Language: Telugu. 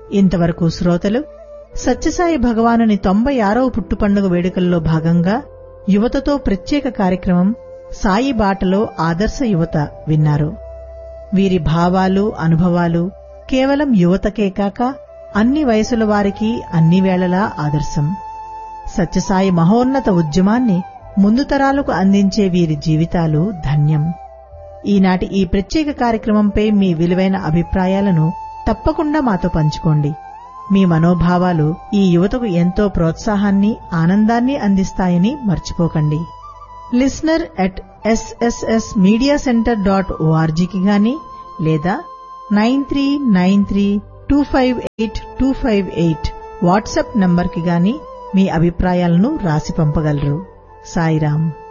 ఇంతవరకు శ్రోతలు సత్యసాయి భగవానుని తొంభై ఆరవ పుట్టుపండుగ వేడుకల్లో భాగంగా యువతతో ప్రత్యేక కార్యక్రమం సాయి బాటలో ఆదర్శ యువత విన్నారు వీరి భావాలు అనుభవాలు కేవలం యువతకే కాక అన్ని వయసుల వారికి అన్ని వేళలా ఆదర్శం సత్యసాయి మహోన్నత ఉద్యమాన్ని ముందు తరాలకు అందించే వీరి జీవితాలు ధన్యం ఈనాటి ఈ ప్రత్యేక కార్యక్రమంపై మీ విలువైన అభిప్రాయాలను తప్పకుండా మాతో పంచుకోండి మీ మనోభావాలు ఈ యువతకు ఎంతో ప్రోత్సాహాన్ని ఆనందాన్ని అందిస్తాయని మర్చిపోకండి listener at S S S media centre dot ఓఆర్జీకి గాని లేదా nine three nine three two five eight two five eight WhatsApp నంబర్కి గాని మీ అభిప్రాయాలను రాసి పంపగలరు సాయిరాం